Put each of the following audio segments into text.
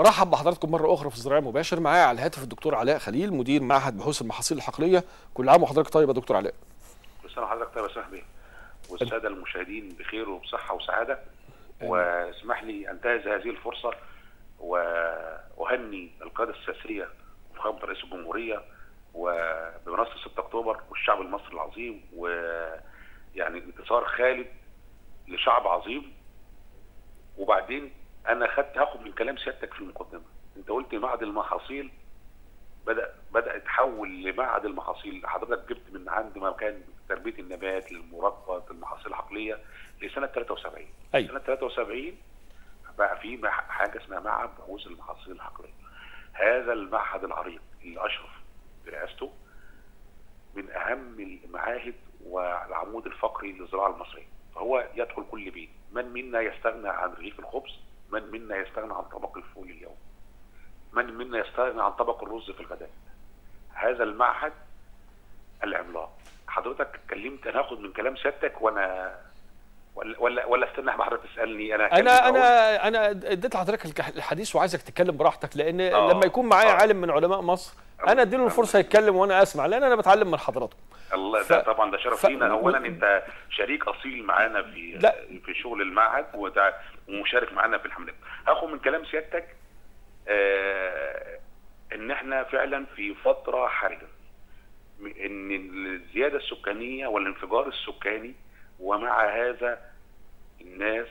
برحب بحضراتكم مرة أخرى في الزراعة مباشر معايا على الهاتف الدكتور علاء خليل مدير معهد بحوث المحاصيل الحقلية كل عام وحضرتك طيب يا دكتور علاء كل سنه وحضرتك طيب يا صاحبي والساده المشاهدين بخير وبصحه وسعاده واسمح لي انتهز هذه الفرصه واهني القاده السياسيه وفخامه رئيس الجمهوريه وبمناسبه 6 اكتوبر والشعب المصري العظيم ويعني انتصار خالد لشعب عظيم وبعدين انا خدت هاخد من كلام سيادتك في المقدمه انت قلت معهد المحاصيل بدا بدا يتحول لمعهد المحاصيل حضرتك جبت من عند ما كان تربيه النبات لمراقبه المحاصيل العقليه لسنه 73 أيوة. سنه 73 بقى في مع- حاجه اسمها معهد بحوث المحاصيل العقليه هذا المعهد العريق اللي اشرف برئاسته من اهم المعاهد والعمود الفقري للزراعه المصريه فهو يدخل كل بيت من منا يستغنى عن رغيف الخبز من منا يستغنى عن طبق الفول اليوم من منا يستغنى عن طبق الرز في الغداء هذا المعهد العملاق حضرتك اتكلمت انا هاخد من كلام سيادتك وانا ولا ولا ولا استنى ما حضرتك تسالني انا هتكلم انا أقول- انا انا اديت لحضرتك الك- الحديث وعايزك تتكلم براحتك لان آه. لما يكون معايا آه. عالم من علماء مصر انا اديله الفرصه يتكلم وانا اسمع لان انا بتعلم من حضراتكم الله ف- ده طبعا ده شرف ف- لينا اولا و- انت شريك اصيل معانا في لا. في شغل المعهد وده ومشارك معانا في الحملات هاخد من كلام سيادتك آه ان احنا فعلا في فتره حرجه م- ان الزياده السكانيه والانفجار السكاني ومع هذا الناس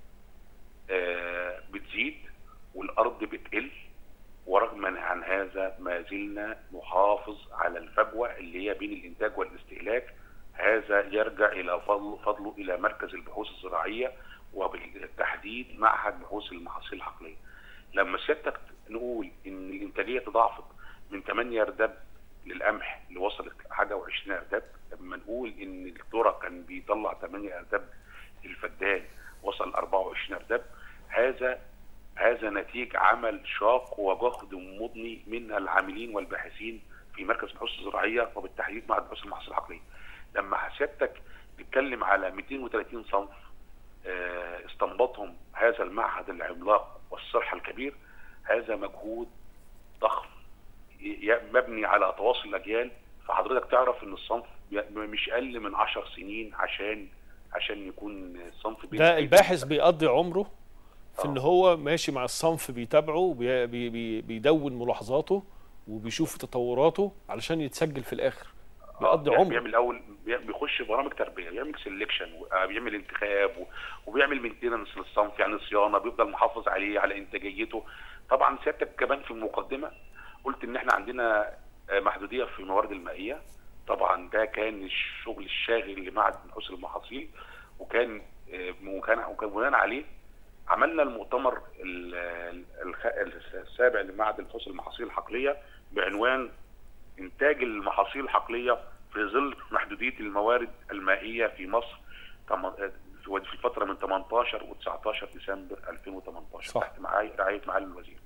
آه بتزيد والارض بتقل ورغما عن هذا ما زلنا نحافظ على الفجوه اللي هي بين الانتاج والاستهلاك هذا يرجع الى فضل فضله الى مركز البحوث الزراعيه وبالتحديد معهد بحوث المحاصيل العقليه. لما سيادتك نقول ان الانتاجيه تضاعفت من 8 ارداب للقمح اللي وصلت حاجه و20 ارداب لما نقول ان الذره كان بيطلع 8 ارداب الفدان وصل 24 ارداب هذا هذا نتيج عمل شاق وجهد مضني من العاملين والباحثين في مركز البحوث الزراعيه وبالتحديد مع بحوث المحاصيل العقليه. لما سيادتك تتكلم على 230 صنف آه، استنبطهم هذا المعهد العملاق والصرح الكبير هذا مجهود ضخم ي- مبني على تواصل الاجيال فحضرتك تعرف ان الصنف ي- مش اقل من 10 سنين عشان عشان يكون الصنف بين ده أيدي الباحث بيقضي عمره في ان آه. هو ماشي مع الصنف بيتابعه بي بي بي بيدون ملاحظاته وبيشوف تطوراته علشان يتسجل في الاخر بيقضي يعني عمره بيعمل الاول بي- بيخش برامج تربيه بيعمل سelection بيعمل انتخاب و- وبيعمل مينتيننس للصنف يعني صيانه بيفضل محافظ عليه على انتاجيته طبعا سيادتك كمان في المقدمه قلت ان احنا عندنا آه، محدوديه في الموارد المائيه طبعا ده كان الشغل الشاغل لمعهد بحوث المحاصيل وكان آه، وكان وكان بناء عليه عملنا المؤتمر ال- ال- الخ- السابع لمعهد البحوث المحاصيل الحقليه بعنوان انتاج المحاصيل الحقليه في ظل محدوديه الموارد المائيه في مصر تم- في في الفتره من 18 و19 ديسمبر 2018 صح. تحت معاي- رعايه معالي الوزير.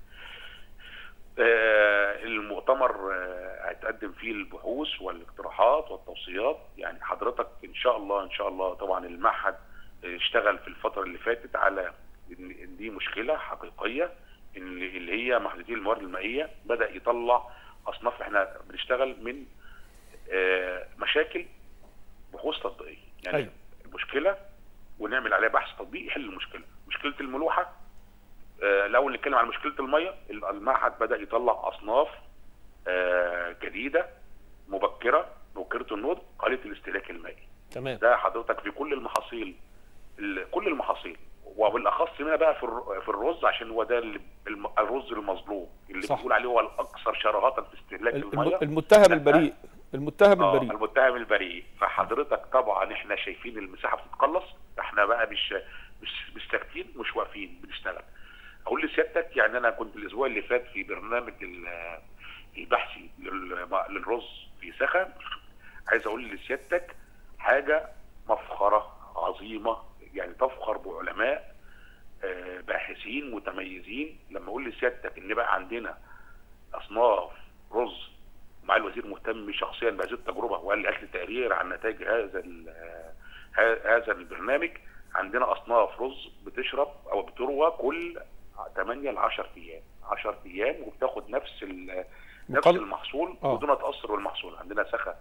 آه، المؤتمر آه، هيتقدم فيه البحوث والاقتراحات والتوصيات يعني حضرتك ان شاء الله ان شاء الله طبعا المعهد آه، اشتغل في الفتره اللي فاتت على ان إن دي مشكله حقيقيه ان اللي هي محدوديه الموارد المائيه بدا يطلع اصناف احنا بنشتغل من آه، مشاكل بحوث تطبيقيه يعني أيوة. المشكله ونعمل عليها بحث تطبيقي يحل المشكله مشكله الملوحه آه، الاول نتكلم عن مشكله الميه المعهد بدا يطلع اصناف آه، جديده مبكره مبكره النضج قليله الاستهلاك المائي تمام ده حضرتك في كل المحاصيل ال- كل المحاصيل وبالاخص هنا بقى في الر- في الرز عشان هو ده اللي- الم- الرز المظلوم اللي صح. بيقول عليه هو الاكثر شراهه في استهلاك الم- الميه المتهم لا. البريء المتهم آه، البريء المتهم البريء فحضرتك طبعا احنا شايفين المساحه بتتقلص احنا بقى مش مش مش ساكتين مش واقفين بنشتغل اقول لسيادتك يعني انا كنت الاسبوع اللي فات في برنامج ال- البحثي لل- للرز في سخا عايز اقول لسيادتك حاجه مفخره عظيمه يعني تفخر بعلماء آه، باحثين متميزين لما اقول لسيادتك ان بقى عندنا اصناف رز مع الوزير مهتم شخصيا بهذه التجربه وقال لي اكل تقرير عن نتائج هذا ال- ه- هذا البرنامج عندنا اصناف رز بتشرب او بتروى كل 8 ل 10 ايام 10 ايام وبتاخد نفس ال- نفس مقل- المحصول آه. بدون تاثر بالمحصول عندنا سخه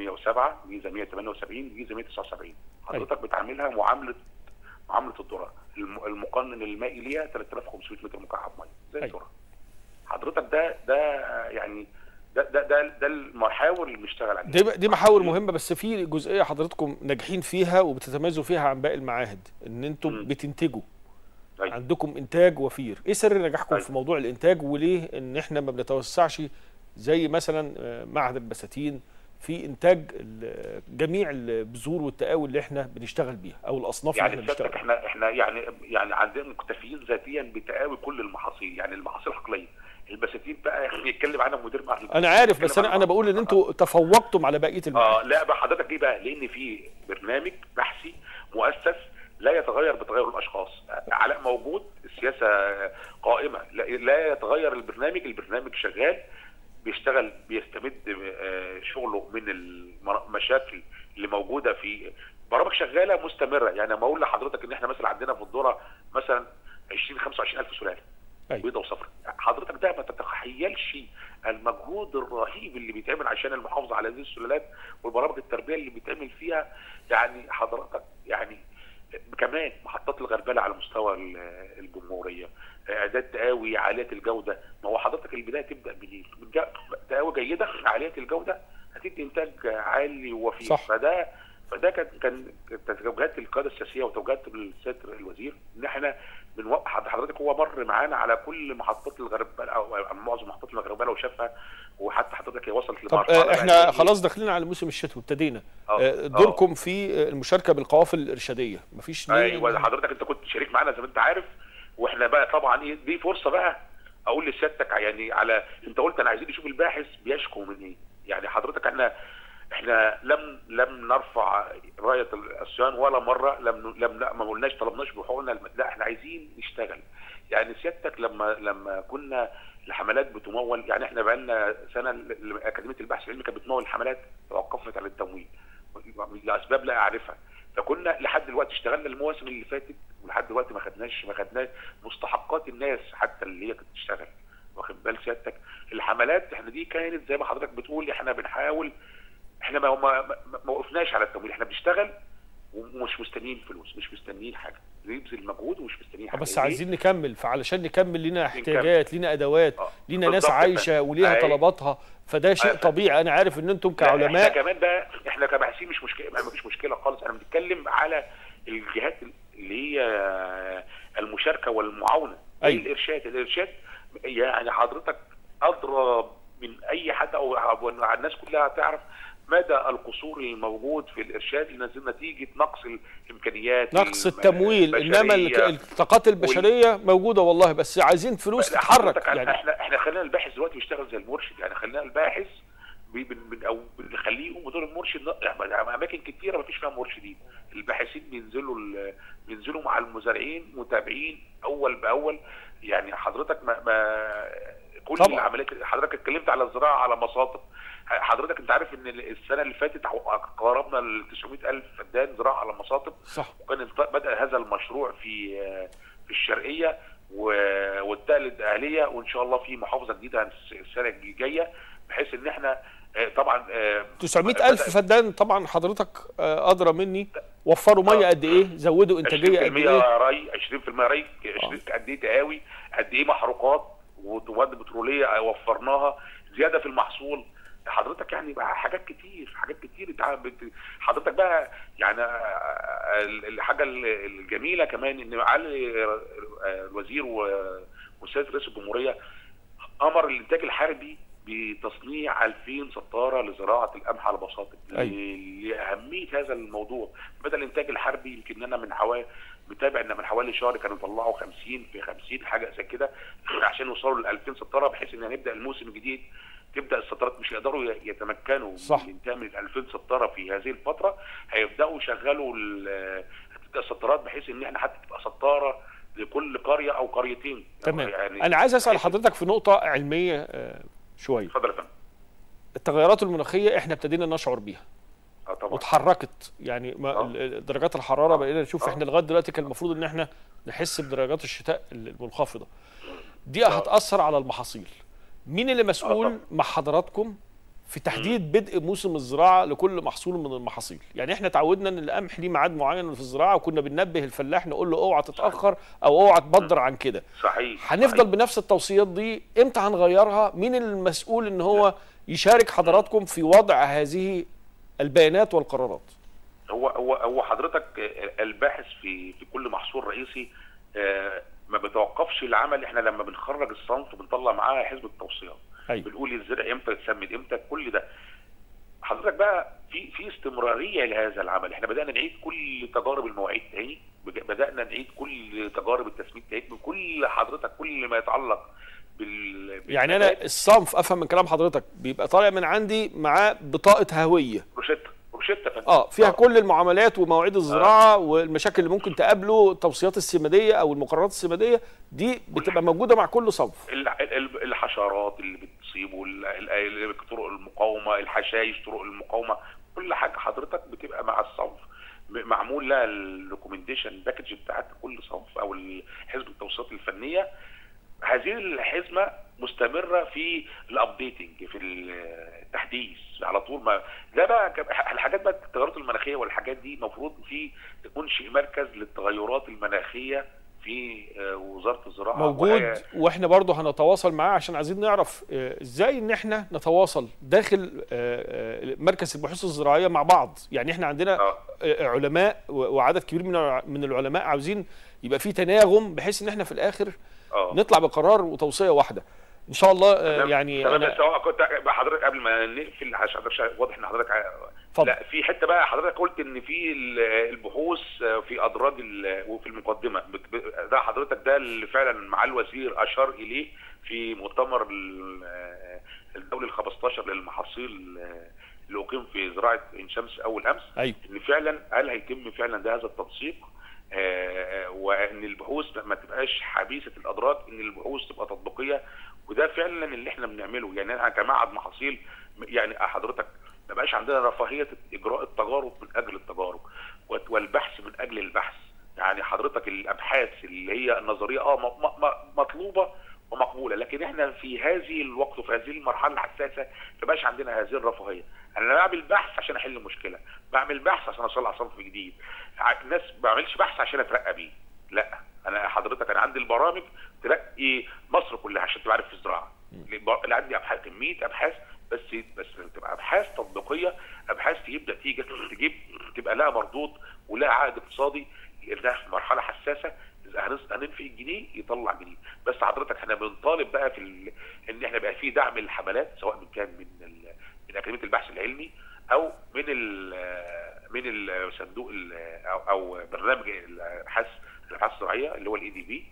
107 ميزه 178 ميزه 179 حضرتك بتعاملها معامله معامله الذره الم- المقنن المائي ليها 3500 متر مكعب ميه زي أيوة. الذره حضرتك ده ده يعني ده ده ده, ده المحاور اللي بنشتغل عليها دي دي محاور مهمه بس في جزئيه حضراتكم ناجحين فيها وبتتميزوا فيها عن باقي المعاهد ان انتم مم. بتنتجوا أيوة. عندكم انتاج وفير ايه سر نجاحكم أيوة. في موضوع الانتاج وليه ان احنا ما بنتوسعش زي مثلا آه، معهد البساتين في انتاج ال- جميع البذور والتقاوي اللي احنا بنشتغل بيها او الاصناف اللي يعني احنا سيادتك بنشتغل بيها احنا احنا يعني يعني عندنا مكتفيين ذاتيا بتقاوي كل المحاصيل يعني المحاصيل الحقليه البساتين بقى بيتكلم عنها مدير معهد انا عارف بيتكلم بس انا عنها انا بقول ان انتوا تفوقتم على بقيه اه المعاهد لا بقى حضرتك ليه بقى؟ لان في برنامج بحثي مؤسس لا يتغير بتغير الاشخاص علاء موجود السياسه قائمه لا, لا يتغير البرنامج البرنامج شغال بيشتغل بيستمد آه، شغله من المشاكل اللي موجوده في برامج شغاله مستمره يعني لما اقول لحضرتك ان احنا مثلا عندنا في الذره مثلا 20 25 الف سلاله أيوة. بيضه وصفراء حضرتك ده ما تتخيلش المجهود الرهيب اللي بيتعمل عشان المحافظه على هذه السلالات والبرامج التربيه اللي بيتعمل فيها يعني حضرتك يعني كمان محطات الغربله على مستوى ال- الجمهوريه اعداد تقاوي عاليه الجوده ما هو حضرتك البدايه تبدا منين؟ من جا- تقاوي جيده عاليه الجوده هتدي انتاج عالي ووفير صح. فده فده كان كان كانت توجيهات القياده السياسيه وتوجيهات السيد الوزير ان احنا بنوقع حضرتك هو مر معانا على كل محطات الغربله او معظم محطات الغربله وشافها وحتى حضرتك هي وصلت طب لمرحله آه، احنا بقى إن- خلاص داخلين على موسم الشتاء وابتدينا آه، آه، دوركم في آه، المشاركه بالقوافل الارشاديه مفيش ليه ايوه حضرتك انت كنت شريك معانا زي ما انت عارف واحنا بقى طبعا ايه دي فرصه بقى اقول لسيادتك يعني على انت قلت انا عايزين نشوف الباحث بيشكو من ايه يعني حضرتك احنا احنا لم لم نرفع رايه العصيان ولا مره لم لم لا ما قلناش طلبناش بحقوقنا الم- لا احنا عايزين نشتغل يعني سيادتك لما لما كنا الحملات بتمول يعني احنا بقى لنا سنه ل- ل- اكاديميه البحث العلمي كانت بتمول الحملات توقفت عن التمويل لاسباب لا اعرفها فكنا لحد دلوقتي اشتغلنا المواسم اللي فاتت ولحد دلوقتي ما خدناش ما خدناش مستحقات الناس حتى اللي هي كانت بتشتغل واخد بال سيادتك الحملات احنا دي كانت زي ما حضرتك بتقول احنا بنحاول احنا ما ما, ما, ما وقفناش على التمويل احنا بنشتغل ومش مستنيين فلوس مش مستنيين حاجه بنبذل مجهود ومش مستنيين حاجه بس ليه؟ عايزين نكمل فعلشان نكمل لينا احتياجات لينا ادوات آه، لينا ناس بالظبط عايشه كده. وليها أيوة. طلباتها فده شيء أيوة. طبيعي انا عارف ان انتم لا، احنا كعلماء كمان بقى احنا كباحثين مش مشكله ما فيش مشكله خالص انا بنتكلم على الجهات اللي هي المشاركه والمعاونه زي أيوة. الارشاد الارشاد يعني حضرتك ادرى من اي حد او أو إن الناس كلها تعرف مدى القصور الموجود في الارشاد لنز- نتيجه نقص الامكانيات نقص الم- التمويل انما الك- البشرية. الطاقات البشريه موجوده والله بس عايزين فلوس لا، تتحرك حضرتك يعني احنا احنا خلينا الباحث دلوقتي بيشتغل زي المرشد يعني خلينا الباحث بي- بن بن او بنخليه يقوم بدور المرشد لا، يعني اماكن كتيره ما فيش فيها مرشدين الباحثين بينزلوا ال- بينزلوا مع المزارعين متابعين اول باول يعني حضرتك ما, ما كل طبعا. العمليات حضرتك اتكلمت على الزراعه على مصاطب حضرتك انت عارف ان السنه اللي فاتت قربنا ل 900 الف فدان زراعه على مصاطب صح وكان انط- بدا هذا المشروع في في الشرقيه و- واتقلت اهليه وان شاء الله في محافظه جديده الس- السنه الجايه بحيث ان احنا آه، طبعا آه، 900 ألف بدأ- فدان طبعا حضرتك آه، أدرى مني وفروا مية آه. قد إيه زودوا إنتاجية قد 20% إيه ري 20% ري 20 قد ايه تقاوي قد ايه محروقات ومواد بتروليه وفرناها زياده في المحصول حضرتك يعني بقى حاجات كتير حاجات كتير اتع- بت- حضرتك بقى يعني آه، ال- الحاجه ال- الجميله كمان ان معالي آه، الوزير و- والسيد رئيس الجمهوريه امر الانتاج الحربي بتصنيع 2000 سطاره لزراعه القمح على بساطه أيوة. ل- لاهميه هذا الموضوع بدا الانتاج الحربي يمكن انا من حوالي متابع ان من حوالي شهر كانوا يطلعوا 50 في 50 حاجه زي كده عشان يوصلوا ل 2000 سطاره بحيث ان هنبدا الموسم الجديد تبدا السطرات مش يقدروا ي- يتمكنوا صح. من انتهاء من ال 2000 سطاره في هذه الفتره هيبداوا يشغلوا ال- هتبدا السطرات بحيث ان احنا حتى تبقى سطاره لكل قريه او قريتين تمام يعني أنا عايز أسأل بحيث- حضرتك في نقطة علمية آه، شوية اتفضل يا فندم التغيرات المناخية إحنا ابتدينا نشعر بيها اه طبعا واتحركت يعني ما آه. ال- ال- درجات الحراره بقينا نشوف آه. احنا لغايه دلوقتي كان المفروض ان احنا نحس بدرجات الشتاء المنخفضه دي آه. هتاثر على المحاصيل مين اللي آه مسؤول طبعا. مع حضراتكم في تحديد بدء موسم الزراعه لكل محصول من المحاصيل يعني احنا تعودنا ان القمح ليه ميعاد معين في الزراعه وكنا بننبه الفلاح نقول له اوعى تتاخر او اوعى تبدر عن كده صحيح هنفضل صحيح. بنفس التوصيات دي امتى هنغيرها مين المسؤول ان هو يشارك حضراتكم في وضع هذه البيانات والقرارات هو هو هو حضرتك آه، الباحث في في كل محصول رئيسي آه، ما بيتوقفش العمل احنا لما بنخرج الصنف بنطلع معاه حزب التوصيات ايوه بنقول الزرع امتى يتسمد امتى كل ده حضرتك بقى في في استمراريه لهذا العمل احنا بدانا نعيد كل تجارب المواعيد تاني بج- بدانا نعيد كل تجارب التسميد تاني بكل حضرتك كل ما يتعلق بال يعني انا بالنبات. الصنف افهم من كلام حضرتك بيبقى طالع من عندي معاه بطاقه هويه روشته روشته فندم. اه فيها كل المعاملات ومواعيد الزراعه والمشاكل اللي ممكن تقابله التوصيات السماديه او المقررات السماديه دي بتبقى موجوده مع كل صنف ال- ال- الحشرات اللي بتصيبه ال- ال- ال- طرق المقاومه الحشائش طرق المقاومه كل حاجه حضرتك بتبقى مع الصنف م- معمول لها الريكومنديشن باكج بتاعت كل صنف او ال- حزب التوصيات الفنيه هذه الحزمه مستمره في الابديتنج في التحديث على طول ما ده بقى ك- الحاجات بقى التغيرات المناخيه والحاجات دي المفروض في انشئ مركز للتغيرات المناخيه في آه، وزاره الزراعه موجود وهي- واحنا برضه هنتواصل معاه عشان عايزين نعرف آه، ازاي ان احنا نتواصل داخل آه، آه، مركز البحوث الزراعيه مع بعض يعني احنا عندنا اه آه، علماء و- وعدد كبير من الع- من العلماء عاوزين يبقى في تناغم بحيث ان احنا في الاخر اه نطلع بقرار وتوصيه واحده ان شاء الله آه، تمام. يعني تمام أنا بس هو كنت حضرتك قبل ما نقفل عشان حضرتك واضح ان حضرتك ع- اتفضل. لا في حته بقى حضرتك قلت ان في ال- البحوث في ادراج ال- وفي المقدمه بت- ب- ده حضرتك ده اللي فعلا مع الوزير اشار اليه في مؤتمر ال- الدولي ال 15 للمحاصيل اللي اقيم في زراعه عين شمس اول امس ايوه ان فعلا هل هيتم فعلا ده هذا التنسيق آه، وان البحوث ما تبقاش حبيسه الادراج ان البحوث تبقى تطبيقيه وده فعلا اللي احنا بنعمله يعني احنا كمعهد محاصيل يعني حضرتك ما بقاش عندنا رفاهيه اجراء التجارب من اجل التجارب وت- والبحث من اجل البحث يعني حضرتك الابحاث اللي هي النظريه اه م- م- م- مطلوبه ومقبوله لكن احنا في هذه الوقت وفي هذه المرحله الحساسه ما بقاش عندنا هذه الرفاهيه انا بعمل بحث عشان احل مشكله بعمل بحث عشان اصلح صنف جديد ع- الناس ما بعملش بحث عشان اترقى بيه لا انا حضرتك انا عندي البرامج ترقي مصر كلها عشان تبقى عارف في الزراعه انا عندي ابحاث كميه ابحاث بس بس تبقى ابحاث تطبيقيه ابحاث تجيب نتيجه تجيب تبقى لها مردود ولها عائد اقتصادي لانها في مرحله حساسه إذا هنس- هننفي الجنيه يطلع جنيه بس حضرتك احنا بنطالب بقى في ال... ان احنا بقى في دعم الحملات سواء من كان من ال... من اكاديميه البحث العلمي او من ال... من الصندوق ال... او او برنامج الابحاث الابحاث الزراعيه اللي هو الاي دي بي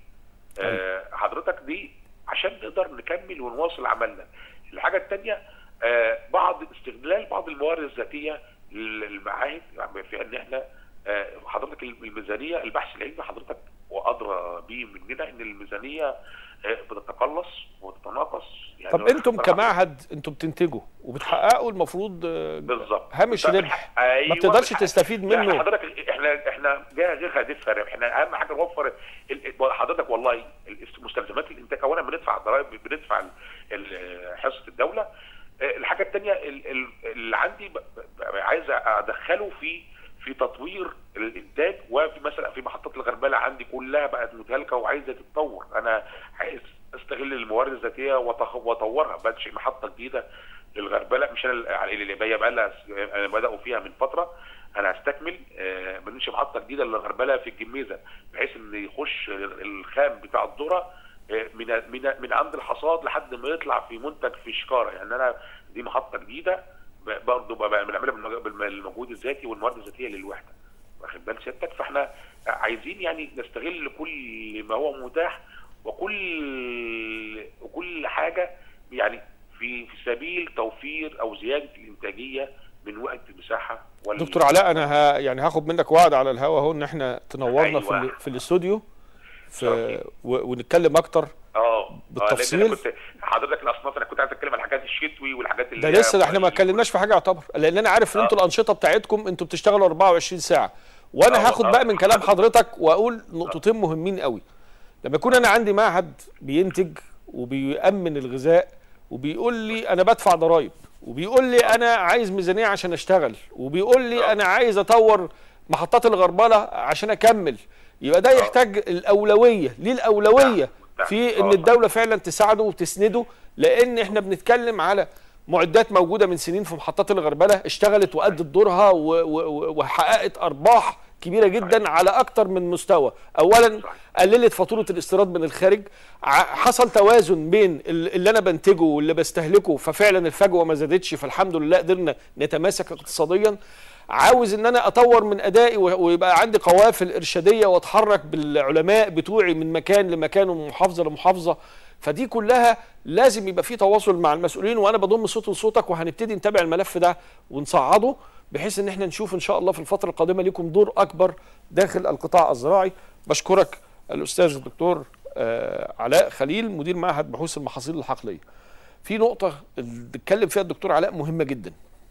حضرتك دي عشان نقدر نكمل ونواصل عملنا الحاجه الثانيه بعض استغلال بعض الموارد الذاتيه للمعاهد يعني في ان احنا آه، حضرتك الميزانيه البحث العلمي حضرتك وادرى بيه مننا ان الميزانيه آه، بتتقلص وتتناقص يعني طب انتم طبعاً كمعهد انتم بتنتجوا وبتحققوا المفروض آه، بالظبط هامش طب ربح أيوة ما بتقدرش بالحق. تستفيد لا، منه حضرتك احنا احنا ده غير هدفها ربح احنا اهم حاجه نوفر ال- حضرتك والله ال- مستلزمات الانتاج اولا بندفع ضرائب بندفع ال- ال- حصه الدوله اه، الحاجه الثانيه اللي عندي ب- ب- عايز ادخله في في تطوير الانتاج وفي مثلا في محطات الغربله عندي كلها بقت متهالكه وعايزه تتطور انا عايز استغل الموارد الذاتيه وأطخ- واطورها بنشئ محطه جديده للغربله مش انا اللي بقى بقى لها أنا بداوا فيها من فتره انا هستكمل آه، بنشئ محطه جديده للغربله في الجميزه بحيث ان يخش الخام بتاع الذره آه، من من من عند الحصاد لحد ما يطلع في منتج في شكاره يعني انا دي محطه جديده ب- برضه بقى بنعملها بالمج- بالمجهود الذاتي والموارد الذاتيه للوحده واخد بال سيادتك فاحنا عايزين يعني نستغل كل ما هو متاح وكل وكل حاجه يعني في في سبيل توفير او زياده الانتاجيه من وقت المساحه وال... دكتور علاء انا ها يعني هاخد منك وعد على الهوا اهو ان احنا تنورنا في أيوة. ال- في الاستوديو في شرفي. و- ونتكلم اكتر اه لأن بالتفصيل. أنا كنت حضرتك الاصناف انا كنت عايز اتكلم عن الحاجات الشتوي والحاجات اللي ده هي لسه ده احنا ما كويس. اتكلمناش في حاجه يعتبر لان انا عارف ان انتوا الانشطه بتاعتكم انتوا بتشتغلوا 24 ساعه وانا آه، هاخد آه. بقى من كلام حضرتك واقول نقطتين مهمين قوي لما يكون انا عندي معهد بينتج وبيأمن الغذاء وبيقول لي انا بدفع ضرائب وبيقول لي انا عايز ميزانيه عشان اشتغل وبيقول لي انا عايز اطور محطات الغربله عشان اكمل يبقى ده يحتاج الاولويه ليه الاولويه نعم. في ان آه. الدوله فعلا تساعده وتسنده لان احنا بنتكلم على معدات موجوده من سنين في محطات الغربله اشتغلت وادت دورها و- و- وحققت ارباح كبيره جدا على اكتر من مستوى اولا قللت فاتوره الاستيراد من الخارج ع- حصل توازن بين ال- اللي انا بنتجه واللي بستهلكه ففعلا الفجوه ما زادتش فالحمد لله قدرنا نتماسك اقتصاديا عاوز ان انا اطور من ادائي و- ويبقى عندي قوافل ارشاديه واتحرك بالعلماء بتوعي من مكان لمكان ومن محافظه لمحافظه فدي كلها لازم يبقى في تواصل مع المسؤولين وانا بضم صوتي لصوتك وهنبتدي نتابع الملف ده ونصعده بحيث ان احنا نشوف ان شاء الله في الفتره القادمه ليكم دور اكبر داخل القطاع الزراعي بشكرك الاستاذ الدكتور آه، علاء خليل مدير معهد بحوث المحاصيل الحقليه في نقطه اللي اتكلم فيها الدكتور علاء مهمه جدا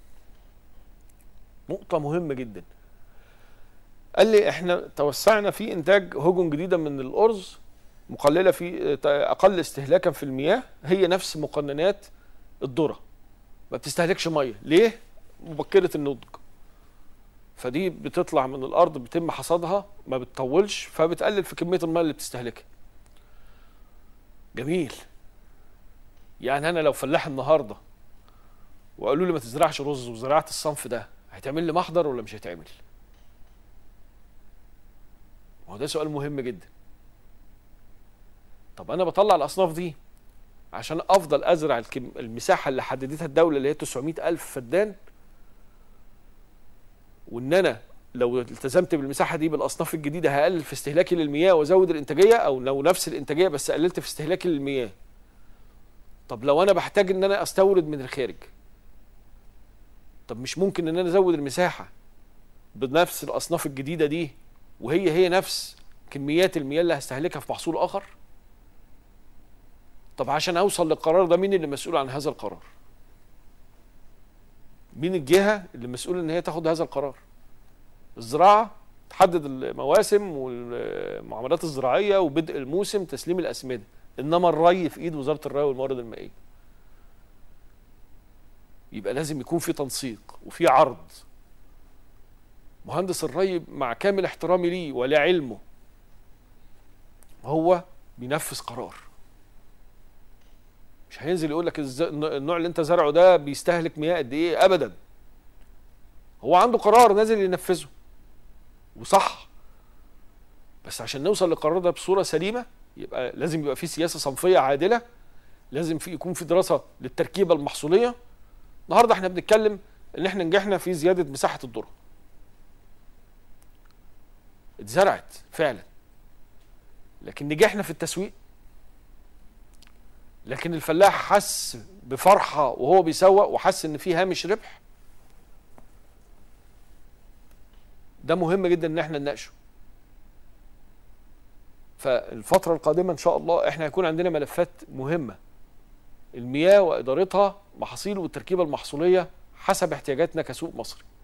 نقطة مهمة جدا قال لي احنا توسعنا في انتاج هجن جديدة من الارز مقللة في اقل استهلاكا في المياه هي نفس مقننات الذرة ما بتستهلكش مية ليه؟ مبكرة النضج فدي بتطلع من الارض بيتم حصادها ما بتطولش فبتقلل في كمية المية اللي بتستهلكها جميل يعني انا لو فلاح النهارده وقالوا لي ما تزرعش رز وزرعت الصنف ده هيتعمل لي محضر ولا مش هيتعمل؟ ما هو ده سؤال مهم جدا. طب انا بطلع الاصناف دي عشان افضل ازرع الكم... المساحه اللي حددتها الدوله اللي هي 900 الف فدان وان انا لو التزمت بالمساحه دي بالاصناف الجديده هقلل في استهلاكي للمياه وازود الانتاجيه او لو نفس الانتاجيه بس قللت في استهلاكي للمياه. طب لو انا بحتاج ان انا استورد من الخارج طب مش ممكن ان انا ازود المساحه بنفس الاصناف الجديده دي وهي هي نفس كميات المياه اللي هستهلكها في محصول اخر طب عشان اوصل للقرار ده مين اللي مسؤول عن هذا القرار مين الجهه اللي مسؤول ان هي تاخد هذا القرار الزراعه تحدد المواسم والمعاملات الزراعيه وبدء الموسم تسليم الاسمده انما الري في ايد وزاره الري والموارد المائيه يبقى لازم يكون في تنسيق وفي عرض مهندس الري مع كامل احترامي ليه ولعلمه هو بينفذ قرار مش هينزل يقول لك الز- النوع اللي انت زرعه ده بيستهلك مياه قد ايه ابدا هو عنده قرار نازل ينفذه وصح بس عشان نوصل للقرار ده بصوره سليمه يبقى لازم يبقى في سياسه صنفيه عادله لازم في يكون في دراسه للتركيبه المحصوليه النهارده احنا بنتكلم ان احنا نجحنا في زياده مساحه الذره اتزرعت فعلا لكن نجحنا في التسويق لكن الفلاح حس بفرحه وهو بيسوق وحس ان في هامش ربح ده مهم جدا ان احنا نناقشه فالفتره القادمه ان شاء الله احنا هيكون عندنا ملفات مهمه المياه وادارتها محاصيل والتركيبه المحصوليه حسب احتياجاتنا كسوق مصري